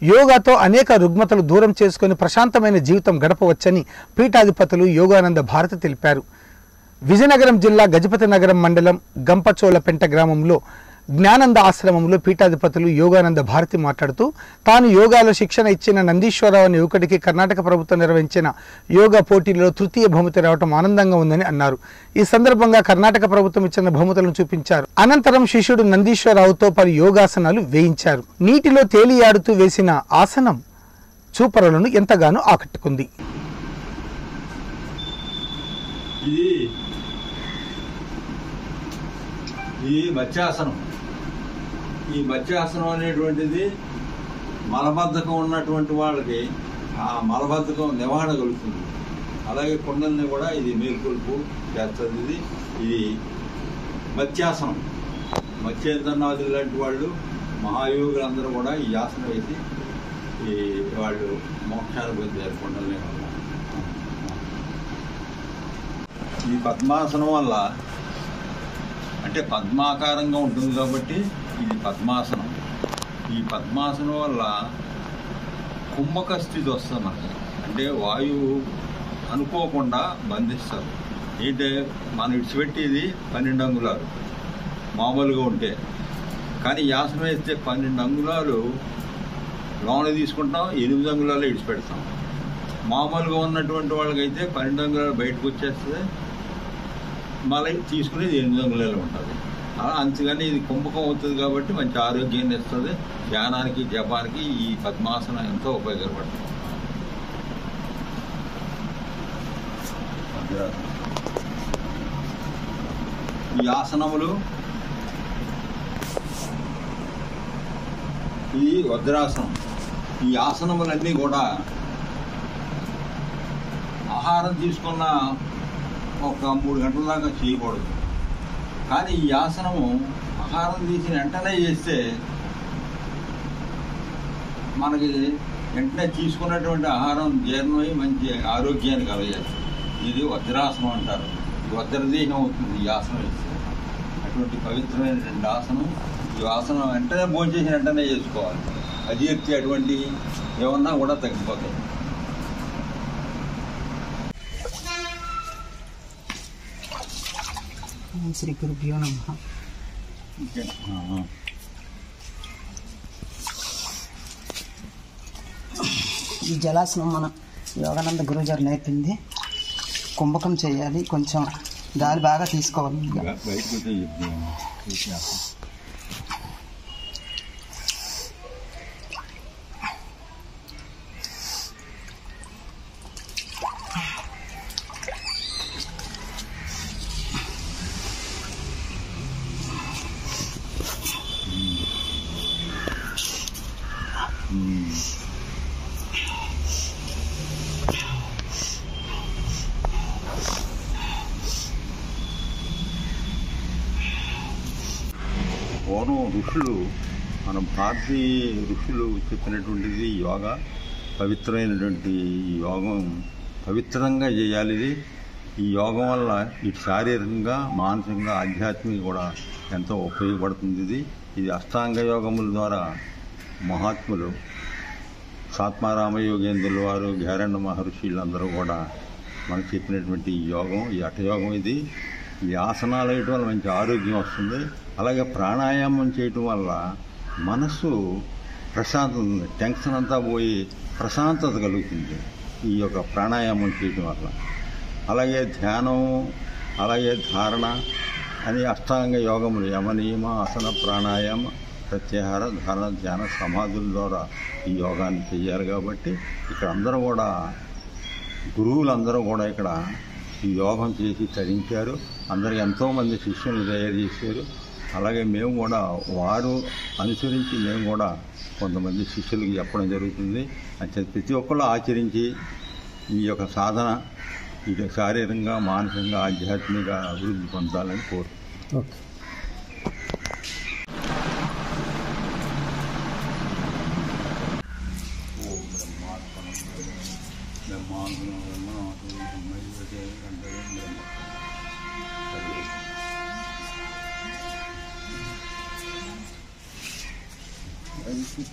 యోగాతో అనేక రుగ్మతలు దూరం చేసుకుని ప్రశాంతమైన జీవితం గడపవచ్చని పీఠాధిపతులు యోగానంద భారతి తెలిపారు విజయనగరం జిల్లా గజపతి నగరం మండలం గంపచోళపెంట గ్రామంలో జ్ఞానంద ఆశ్రమంలో పీఠాధిపతులు యోగానంద భారతి మాట్లాడుతూ తాను యోగాలో శిక్షణ ఇచ్చిన నందీశ్వరరావు అనే యువకుడికి కర్ణాటక ప్రభుత్వం నిర్వహించిన యోగా పోటీలలో తృతీయ బహుమతి రావడం ఆనందంగా ఉందని అన్నారు ఈ సందర్భంగా కర్ణాటక ప్రభుత్వం ఇచ్చిన బహుమతులను చూపించారు అనంతరం శిష్యుడు నందీశ్వరరావుతో పలు యోగాసనాలు వేయించారు నీటిలో తేలియాడుతూ వేసిన ఆసనం చూపరులను ఎంతగానో ఆకట్టుకుంది ఇది ఇది మత్స్యాసనం ఈ మత్స్యాసనం అనేటువంటిది మలబద్ధకం ఉన్నటువంటి వాళ్ళకి ఆ మలబద్ధకం నివారణ కలుగుతుంది అలాగే కుండల్ని కూడా ఇది మేల్కొల్పు చేస్తుంది ఇది ఇది మత్స్యాసనం మత్స్యేంద్రనాథులు లాంటి వాళ్ళు మహాయోగులు అందరూ కూడా ఈ ఆసనం వేసి ఈ వాళ్ళు మోక్షాన్ని పొందారు కుండల్ని వల్ల ఈ పద్మాసనం వల్ల అంటే పద్మాకారంగా ఉంటుంది కాబట్టి ఇది పద్మాసనం ఈ పద్మాసనం వల్ల కుంభక స్థితి వస్తుంది మనకి అంటే వాయువు అనుకోకుండా బంధిస్తారు ఏంటంటే మనం ఇడిచిపెట్టేది పన్నెండు అంగుళాలు మామూలుగా ఉంటే కానీ యాసనం వేస్తే పన్నెండు అంగుళాలు లోన తీసుకుంటాం ఎనిమిది అంగుళాలు ఇడిచిపెడతాం మామూలుగా ఉన్నటువంటి వాళ్ళకైతే పన్నెండు అంగుళాలు బయటకు వచ్చేస్తుంది మళ్ళీ తీసుకునేది ఎనిమిది అంగుళాలు ఉంటుంది అలా అంతేగాని ఇది కుంభకం అవుతుంది కాబట్టి మంచి ఆరోగ్యాన్ని ఇస్తుంది ధ్యానానికి జపానికి ఈ పద్మాసనం ఎంతో ఉపయోగపడుతుంది ఈ ఆసనములు ఇది వజ్రాసనం ఈ ఆసనములన్నీ కూడా ఆహారం తీసుకున్న ఒక మూడు గంటల దాకా చేయకూడదు కానీ ఈ ఆసనము ఆహారం తీసిన వెంటనే చేస్తే మనకి వెంటనే తీసుకున్నటువంటి ఆహారం జీర్ణమై మంచి ఆరోగ్యాన్ని కలగజేస్తుంది ఇది వజ్రాసనం అంటారు ఈ వజ్రదేహం అవుతుంది ఈ ఆసనం వేస్తే అటువంటి పవిత్రమైనటువంటి ఆసనం ఈ ఆసనం వెంటనే భోంచేసిన వెంటనే చేసుకోవాలి అజీర్తి అటువంటి ఏమన్నా కూడా తగ్గిపోతాయి శ్రీ గురుభ్యో నమ ఆ. ఈ జలాసనం మన యోగానంద గురువుగారు నేర్పింది కుంభకం చేయాలి కొంచెం గాలి బాగా తీసుకోవాలి బయటకు వచ్చి చెప్తున్నాను. చేసేస్తాను. మ్మ్. పూర్వం ఋషులు మన భారతీయ ఋషులు చెప్పినటువంటిది యోగా పవిత్రమైనటువంటి ఈ యోగం పవిత్రంగా చేయాలి ఇది ఈ యోగం వల్ల ఇటు శారీరకంగా మానసికంగా ఆధ్యాత్మికంగా కూడా ఎంతో ఉపయోగపడుతుంది ఇది ఇది అష్టాంగ యోగముల ద్వారా మహాత్ములు సాత్మారామ యోగేంద్రుల వారు గ్యారండ మహర్షులందరూ కూడా మనకు చెప్పినటువంటి ఈ యోగం ఈ అటయోగం ఇది ఈ ఆసనాలు వేయటం వల్ల మంచి ఆరోగ్యం వస్తుంది అలాగే ప్రాణాయామం చేయటం వల్ల మనస్సు ప్రశాంతత ఉంది టెన్షన్ అంతా పోయి ప్రశాంతత కలుగుతుంది ఈ యొక్క ప్రాణాయామం చేయటం వల్ల అలాగే ధ్యానం అలాగే ధారణ అని అష్టాంగ యోగములు యమనియమ ఆసన ప్రాణాయామ ప్రత్యాహార ధారణ ధ్యాన సమాధుల ద్వారా ఈ యోగాన్ని చేయాలి కాబట్టి ఇక్కడ అందరూ కూడా గురువులందరూ కూడా ఇక్కడ ఈ యోగం చేసి తరించారు అందరికి ఎంతోమంది శిష్యులు తయారు చేశారు అలాగే మేము కూడా వారు అనుసరించి మేము కూడా కొంతమంది శిష్యులకి చెప్పడం జరుగుతుంది అంటే ప్రతి ఒక్కళ్ళు ఆచరించి ఈ యొక్క సాధన ఇటు శారీరకంగా మానసికంగా ఆధ్యాత్మిక అభివృద్ధి పొందాలని కోరు ఓకే